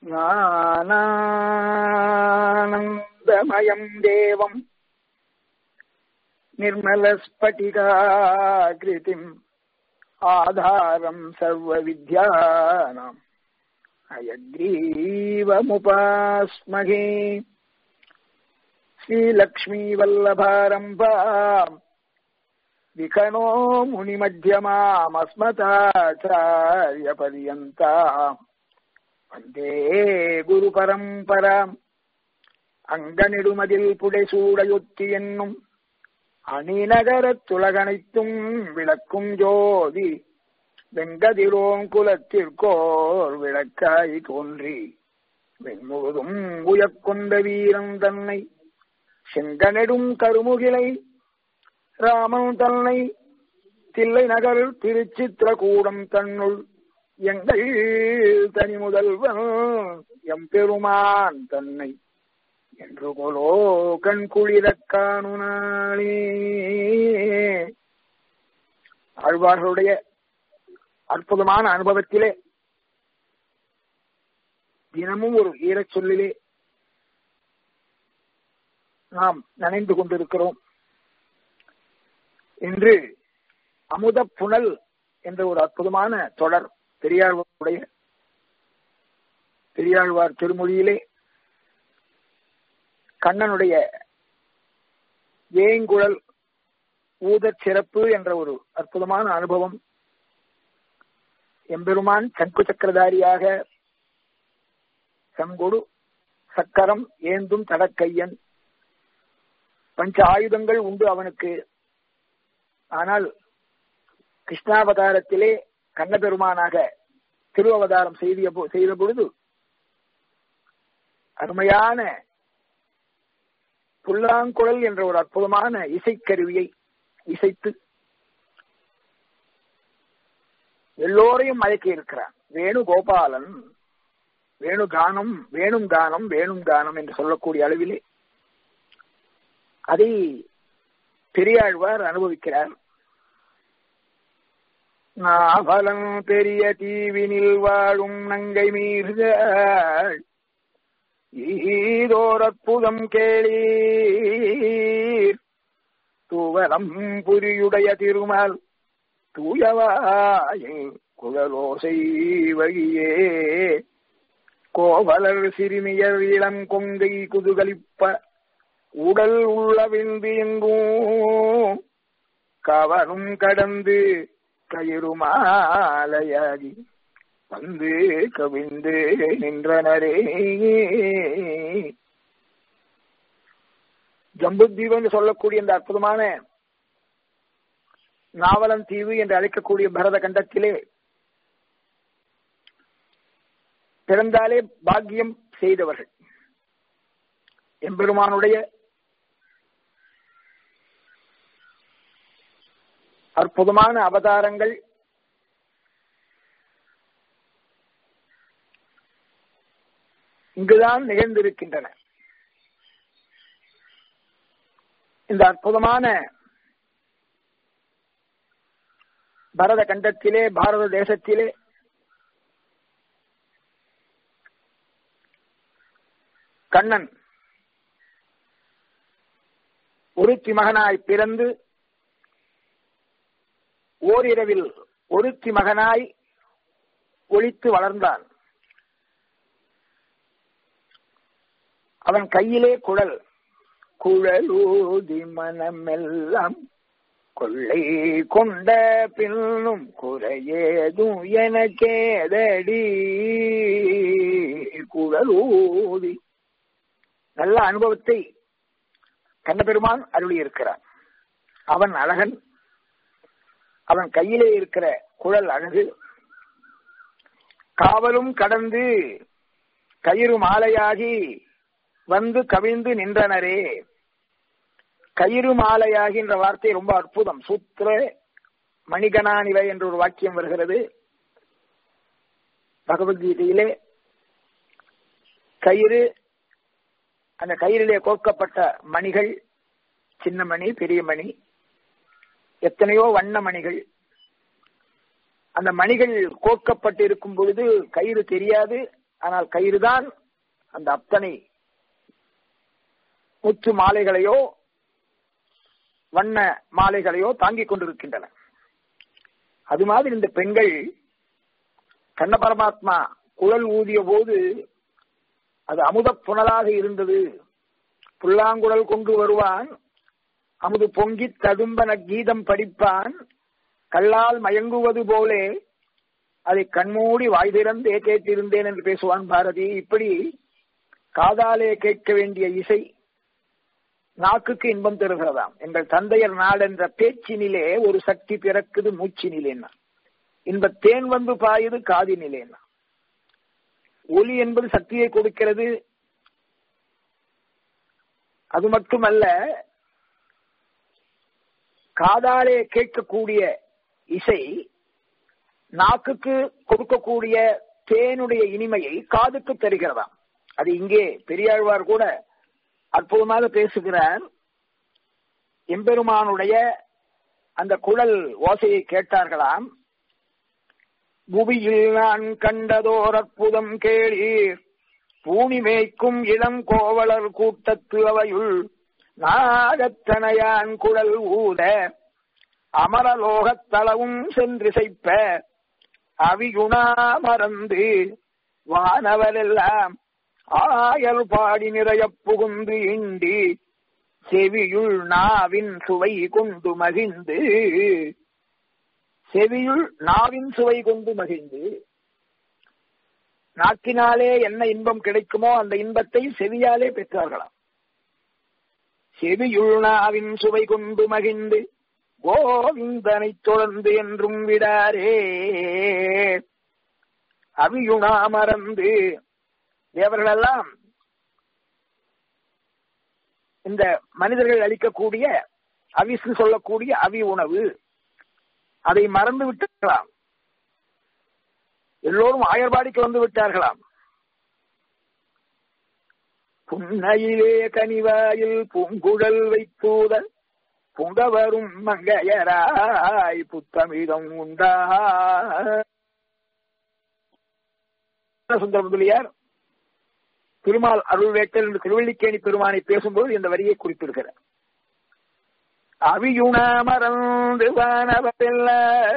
ஞானானந்தமயம் தேவம் निर्मलस्फटिकाकृतिम् आधारम् सर्वविद्यानाम् अयग्रीवमुपास्महे श्रीलक्ष्मीवल्लभारम्भाम् विकणो मुनिमध्यमामस्मताचार्यपर्यन्ता वन्दे குருபரம்பராம் அங்கனிடுமதில் புடைசூடையொத்தி என்னும் அணிநகரத் துலகனைத்தும் விளக்கும் ஜோதி வெங்கதிரோன் குலத்திற்கோர் விளக்காய் தோன்றி வெண்முழுதும் உயக்கொண்ட வீரன் தன்னை செங்கனெடும் கருமுகிலை ராமன் தன்னை தில்லை நகர் திருச்சித்திரகூடம் தன்னுள் எங்கள் தனி முதல்வன் எம்பெருமான் தன்னை என்று போலோ கண் குளிரக் காணுனாளே ஆழ்வார்களுடைய அற்புதமான அனுபவத்திலே தினமும் ஒரு ஈரச் சொல்லிலே நாம் நனைந்து கொண்டிருக்கிறோம் இன்று அமுத புனல் என்ற ஒரு அற்புதமான தொடர் பெரியாழ்வாருடைய பெரியாழ்வார் திருமொழியிலே கண்ணனுடைய வேங்குழல் ஊதச் சிறப்பு என்ற ஒரு அற்புதமான அனுபவம் எம்பெருமான் சங்கு சக்கரதாரியாக செங்கொடு சக்கரம் ஏந்தும் தடக்கையன் பஞ்ச ஆயுதங்கள் உண்டு அவனுக்கு ஆனால் கிருஷ்ணாவதாரத்திலே கண்ணபெருமானாக திருவவதாரம் செய்திய செய்த பொழுது அருமையான புல்லாங்குழல் என்ற ஒரு அற்புதமான இசைக்கருவியை இசைத்து எல்லோரையும் மயக்கி இருக்கிறான் வேணுகோபாலன் வேணு கானம் வேணும் கானம் வேணும் கானம் என்று சொல்லக்கூடிய அளவிலே அதை பெரியாழ்வார் அனுபவிக்கிறார் நாவலன் பெரிய தீவினில் வாழும் நங்கை மீர்கள் ஈதோர் அற்புதம் கேளீர் தூவலம் புரியுடைய திருமால் தூயவாயில் குழலோசை வழியே கோவலர் சிறுமியர் இளம் கொங்கை குதுகலிப்ப உடல் உள்ளவிழ்ந்து எங்கும் கவனும் கடந்து கயிறுமாலையாகி வந்து கவிந்து நின்றனரே ஜம்புத்தீவு என்று சொல்லக்கூடிய இந்த அற்புதமான நாவலம் தீவு என்று அழைக்கக்கூடிய பரத கண்டத்திலே பிறந்தாலே பாக்கியம் செய்தவர்கள் எம்பெருமானுடைய அற்புதமான அவதாரங்கள் இங்குதான் நிகழ்ந்திருக்கின்றன இந்த அற்புதமான பரத கண்டத்திலே பாரத தேசத்திலே கண்ணன் ஒருத்தி மகனாய் பிறந்து ஓரிரவில் ஒருத்தி மகனாய் ஒழித்து வளர்ந்தான் அவன் கையிலே குழல் குழலூதி மனமெல்லாம் கொள்ளை கொண்ட பின்னும் குறையேதும் எனக்கேதடி குழலூதி நல்ல அனுபவத்தை கண்ணபெருமான் அருளி இருக்கிறான் அவன் அழகன் அவன் கையிலே இருக்கிற குழல் அழகு காவலும் கடந்து கயிறு மாலையாகி வந்து கவிழ்ந்து நின்றனரே கயிறு மாலையாகின்ற வார்த்தை ரொம்ப அற்புதம் சூத்திர மணிகணாநிலை என்ற ஒரு வாக்கியம் வருகிறது பகவத்கீதையிலே கயிறு அந்த கயிறிலே கோர்க்கப்பட்ட மணிகள் சின்ன மணி பெரிய மணி எத்தனையோ வண்ண மணிகள் அந்த மணிகள் கோர்க்கப்பட்டு இருக்கும் பொழுது கயிறு தெரியாது ஆனால் கயிறுதான் அந்த அத்தனை முத்து மாலைகளையோ வண்ண மாலைகளையோ தாங்கிக் கொண்டிருக்கின்றன அது மாதிரி இந்த பெண்கள் கண்ண பரமாத்மா குழல் ஊதிய போது அது அமுத புனலாக இருந்தது புல்லாங்குழல் கொண்டு வருவான் அமுது பொங்கி ததும்பன கீதம் படிப்பான் கல்லால் மயங்குவது போலே அதை கண்மூடி வாய் திறந்தே கேட்டிருந்தேன் என்று பேசுவான் பாரதி இப்படி காதாலே கேட்க வேண்டிய இசை நாக்குக்கு இன்பம் தருகிறதாம் எங்கள் தந்தையர் நாடென்ற பேச்சினிலே ஒரு சக்தி பிறக்குது மூச்சினிலேன்னா இன்ப தேன் வந்து பாயுது காதினிலேன்னா ஒலி என்பது சக்தியை கொடுக்கிறது அது மட்டுமல்ல காதாலே கேட்கக்கூடிய இசை நாக்குக்கு கொடுக்கக்கூடிய தேனுடைய இனிமையை காதுக்கு தருகிறதாம் அது இங்கே பெரியாழ்வார் கூட அற்புதமாக பேசுகிறார் எம்பெருமானுடைய அந்த குழல் ஓசையை கேட்டார்களாம் புவியில் நான் கண்டதோர் அற்புதம் கேளீர் பூனி மேய்க்கும் இளம் கோவலர் கூட்டத்து அவையுள் நாகத்தனையான் குழல் ஊத அமரலோகத் தளவும் சென்றிசைப்ப அவியுணா மறந்து வானவரெல்லாம் ஆயல் பாடி நிறைய புகுந்து இண்டி செவியுள் நாவின் சுவை கொண்டு மகிழ்ந்து செவியுள் நாவின் சுவை கொண்டு மகிழ்ந்து நாக்கினாலே என்ன இன்பம் கிடைக்குமோ அந்த இன்பத்தை செவியாலே பெற்றார்களாம் செவியுள் நாவின் சுவை கொண்டு மகிழ்ந்து கோவிந்தனை தொடர்ந்து என்றும் விடாரே அவியுணா மறந்து தேவர்களெல்லாம் இந்த மனிதர்கள் அளிக்கக்கூடிய அவிசு சொல்லக்கூடிய அவி உணவு அதை மறந்து விட்டார்களாம் எல்லோரும் ஆயர்பாடிக்கு வந்து விட்டார்களாம் புன்னையிலே கனிவாயில் பூங்குழல் வைத்தூத புங்கவரும் மங்கையராய் புத்தமிதம் உண்டா சுந்தர முதலியார் திருமால் அருள்வேட்டல் என்று திருவள்ளிக்கேணி பெருமானை பேசும்போது இந்த வரியை குறிப்பிடுகிறார் அவியுணமறந்து வானவரெல்ல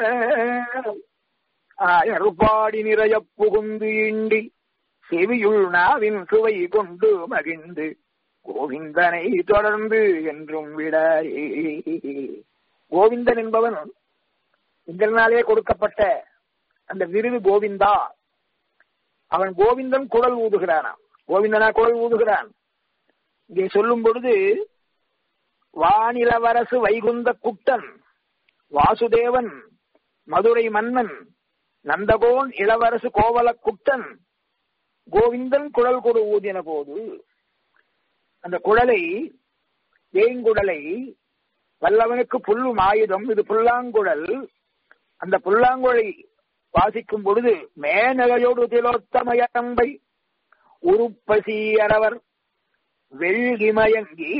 ஆயர்பாடி நிறைய புகுந்து இண்டி செவியுள் நாவின் சுவை கொண்டு மகிழ்ந்து கோவிந்தனை தொடர்ந்து என்றும் விடாரே கோவிந்தன் என்பவன் இதனாலே கொடுக்கப்பட்ட அந்த விருது கோவிந்தா அவன் கோவிந்தன் குரல் ஊதுகிறானாம் கோவிந்தனா குரல் ஊதுகிறான் இங்கே சொல்லும் பொழுது வானிலவரசு வைகுந்த குட்டன் வாசுதேவன் மதுரை மன்னன் நந்தகோன் இளவரசு கோவல குட்டன் கோவிந்தன் குழல் கொடு ஊதின போது அந்த குழலை வேங்குடலை வல்லவனுக்கு புல்லும் ஆயுதம் இது புல்லாங்குழல் அந்த புல்லாங்குழலை வாசிக்கும் பொழுது மேனகையோடு திலோத்தமயம்பை உருப்பசி அரவர் வெள்கிமயங்கி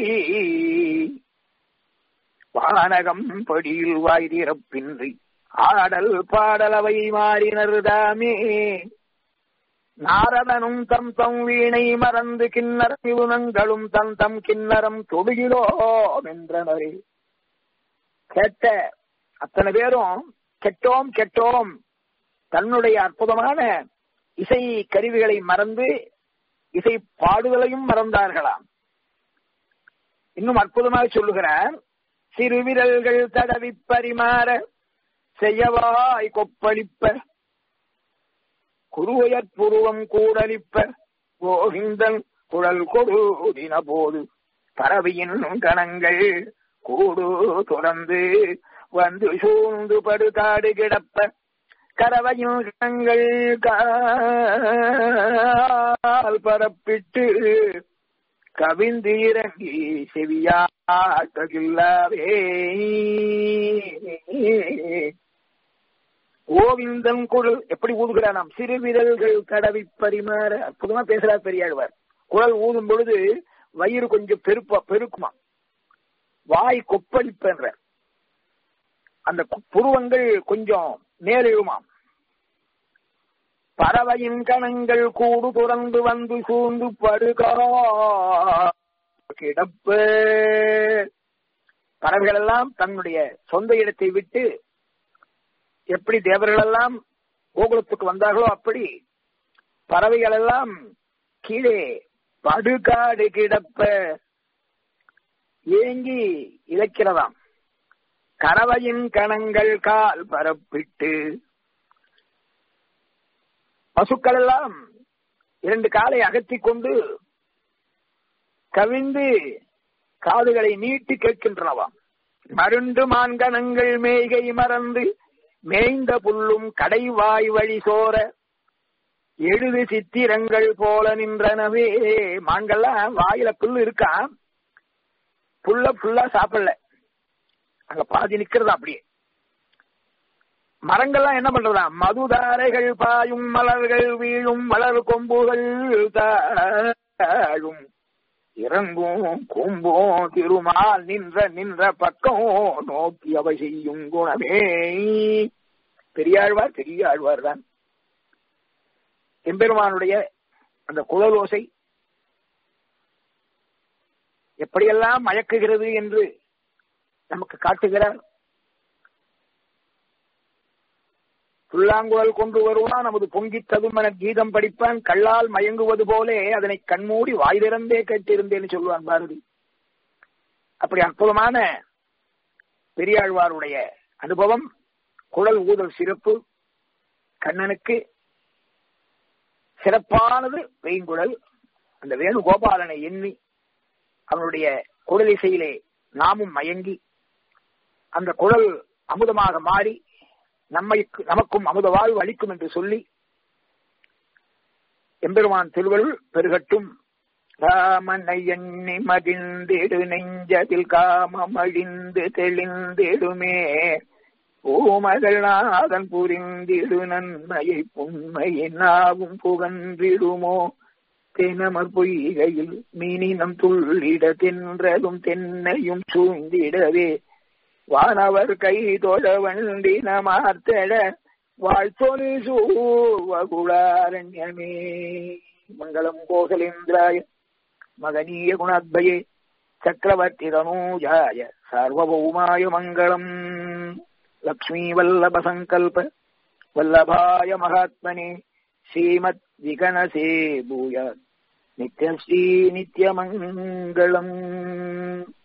வானகம் படியில் வாய் திறப்பின்றி ஆடல் பாடலவை மாறினர் தாமே நாரதனும் தம் தம் வீணை மறந்து கிண்ணற நிபுணங்களும் தம் தம் கிண்ணறம் தொடுகிறோம் என்றனரே கேட்ட அத்தனை பேரும் கெட்டோம் கெட்டோம் தன்னுடைய அற்புதமான இசை கருவிகளை மறந்து இசை பாடுதலையும் மறந்தார்களாம் இன்னும் அற்புதமாக சொல்லுகிறார் சிறுவிரல்கள் தடவி பரிமாற செய்யவாய் கொப்பளிப்ப குருவையற் புருவம் கூடலிப்ப கோவிந்தன் குழல் கொடுதின போது பறவையின் கணங்கள் கூடு துறந்து வந்து சூழ்ந்து படுகாடு கிடப்ப கரவையின் கணங்கள் கால் பரப்பிட்டு கவிந்து இறங்கி செவியாட்டகில்லாவே கோவிந்தன் குரல் எப்படி ஊதுகிறானாம் சிறு விரல்கள் கடவி பரிமாற அற்புதமா பேசுறார் பெரியாழ்வார் குரல் ஊதும் பொழுது வயிறு கொஞ்சம் பெருப்பா பெருக்குமா வாய் கொப்பளிப்பென்ற அந்த புருவங்கள் கொஞ்சம் மேலெழுமாம் பறவையின் கணங்கள் கூடு துறந்து வந்து சூழ்ந்து படுகா கிடப்பு பறவைகள் எல்லாம் தன்னுடைய சொந்த இடத்தை விட்டு எப்படி தேவர்கள் எல்லாம் கோகுலத்துக்கு வந்தார்களோ அப்படி பறவைகள் எல்லாம் கீழே படுகாடு கிடப்ப ஏங்கி இழக்கிறதாம் கறவையின் கணங்கள் கால் பரப்பிட்டு பசுக்கள் எல்லாம் இரண்டு காலை அகற்றிக் கொண்டு கவிந்து காதுகளை நீட்டி கேட்கின்றனவாம் மருண்டு மான்கணங்கள் மேய்கை மறந்து மேய்ந்த புல்லும் கடைவாய் வழி சோர எழுது சித்திரங்கள் போல நின்றனவே மான்கள்லாம் வாயில புல்லு இருக்கா புல்ல புல்லா சாப்பிடல அங்க பாதி நிக்கிறதா அப்படியே மரங்கள்லாம் என்ன பண்றதா மதுதாரைகள் பாயும் மலர்கள் வீழும் மலர் கொம்புகள் தாழும் இறங்கும் கும்பும் திருமால் நின்ற நின்ற பக்கம் நோக்கி அவை செய்யும் குணமே பெரியாழ்வார் பெரிய ஆழ்வார் தான் எம்பெருமானுடைய அந்த குழலோசை எப்படியெல்லாம் மயக்குகிறது என்று நமக்கு காட்டுகிறார் புல்லாங்குழல் கொண்டு வருவான் நமது பொங்கி ததுமன கீதம் படிப்பான் கல்லால் மயங்குவது போலே அதனை கண்மூடி வாய் திறந்தே கேட்டிருந்தேன்னு சொல்லுவான் பாரதி அப்படி அற்புதமான பெரியாழ்வாருடைய அனுபவம் குழல் ஊதல் சிறப்பு கண்ணனுக்கு சிறப்பானது வெய்குழல் அந்த வேணுகோபாலனை எண்ணி அவனுடைய குழலிசையிலே நாமும் மயங்கி அந்த குழல் அமுதமாக மாறி நம்மை நமக்கும் அமுத வாழ்வு அளிக்கும் என்று சொல்லி எம்பெருமான் திருவருள் பெருகட்டும் ராமனை எண்ணி மகிழ்ந்திடு நெஞ்சதில் காமம் அழிந்து தெளிந்திடுமே பூமகள் நாதன் புரிந்திடு நன்மையை புண்மையை நாவும் புகன்றிடுமோ தெனமர் பொய்கையில் மீனினம் துள்ளிட தென்றலும் தென்னையும் சூழ்ந்திடவே வானவர் கை தொழ வண்டின மார்த்தட வாழ்த்தொரு சூவகுளாரண்யமே மங்களம் கோசலேந்திராய மகனீய குணாத்பயே சக்கரவர்த்தி தனூஜாய சார்வபௌமாய மங்களம் லக்ஷ்மீ வல்லப சங்கல்ப வல்லபாய மகாத்மனே ஸ்ரீமத் விகனசே பூயாத் நித்யஸ்ரீ நித்யமங்கலம்